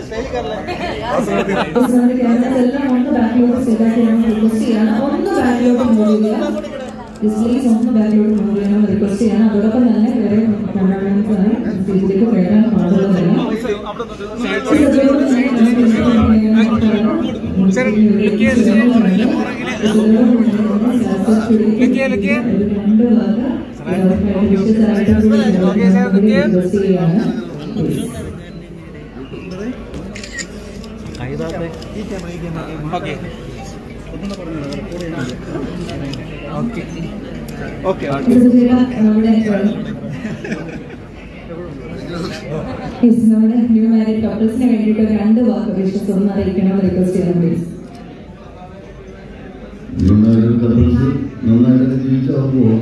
നമ്മുടെ ക്യാമറ എല്ലാം ഒന്ന് ബാക്കിലോട്ട് സെറ്റ് റിക്വസ്റ്റ് ചെയ്യണം ഒന്ന് ബാക്കിലോട്ട് മൂവ് ചെയ്യുക ഡിസ്പ്ലേസ് ഒന്ന് ബാക്കിലോട്ട് മൂവ് ചെയ്യണം റിക്വസ്റ്റ് ചെയ്യണം അതോടൊപ്പം തന്നെ വേറെ ക്യാമറമാൻസ് ആണ് സ്റ്റേജിലേക്ക് കയറാൻ പാടുള്ളതല്ല ഓക്കെ ഓക്കെ ഓക്കെ നമ്മുടെ Yes, നമ്മുടെ ന്യൂ മാരീഡ് കപ്പിൾസിന് വേണ്ടിയിട്ട് ഒരു രണ്ട് വാക്ക് വിഷസ് ഒന്ന് അറിയിക്കണമെന്ന് റിക്വസ്റ്റ് ചെയ്യാൻ പ്ലീസ് നന്നായിട്ട് കപ്പിൾസ് നന്നായിട്ടൊക്കെ ജീവിച്ച് അവർ പോകും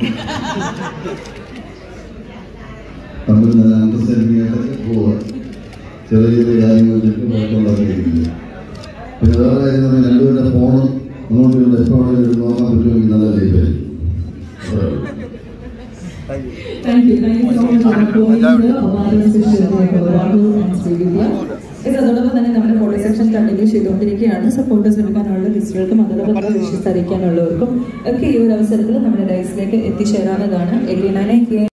തമ്മിൽ നല്ല അണ്ടർസ്റ്റാൻഡിംഗ് ആയിട്ടൊക്കെ പോവുക ചെറിയ ചെറിയ കാര്യങ്ങൾ വെച്ചിട്ട് കുഴപ്പമുണ്ടാക്കിയിരിക്കില്ല പിന്നെ വേറെ കാര്യം തന്നെ രണ്ടുപേരുടെ ഫോണ് അങ്ങോട്ടും ഇങ്ങോട്ടും എപ്പോൾ വേണമെങ്കിലും നോക്കാൻ പറ്റുമെങ്കിൽ നല്ല ലൈഫായിരിക്കും അത്രേ ഉള്ളൂ. Thank you. Thank you so much for calling the Award Special Rahul and Srividya. Yes, അതോടൊപ്പം തന്നെ നമ്മുടെ ഫോട്ടോ സെക്ഷൻ കണ്ടിന്യൂ ചെയ്തുകൊണ്ടിരിക്കുകയാണ് സപ്പോർട്ടേഴ്സ് എടുക്കാനുള്ള ലിസ്റ്റുകൾക്കും അതോടൊപ്പം തന്നെ വിഷസ് അറിയിക്കാനുള്ളവർക്കും ഒക്കെ ഈ ഒരു അവസരത്തിൽ നമ്മുടെ ഡൈസിലേക്ക് എത്തിച്ചേരാവുന്നതാണ് എയ്റ്റി നയൻ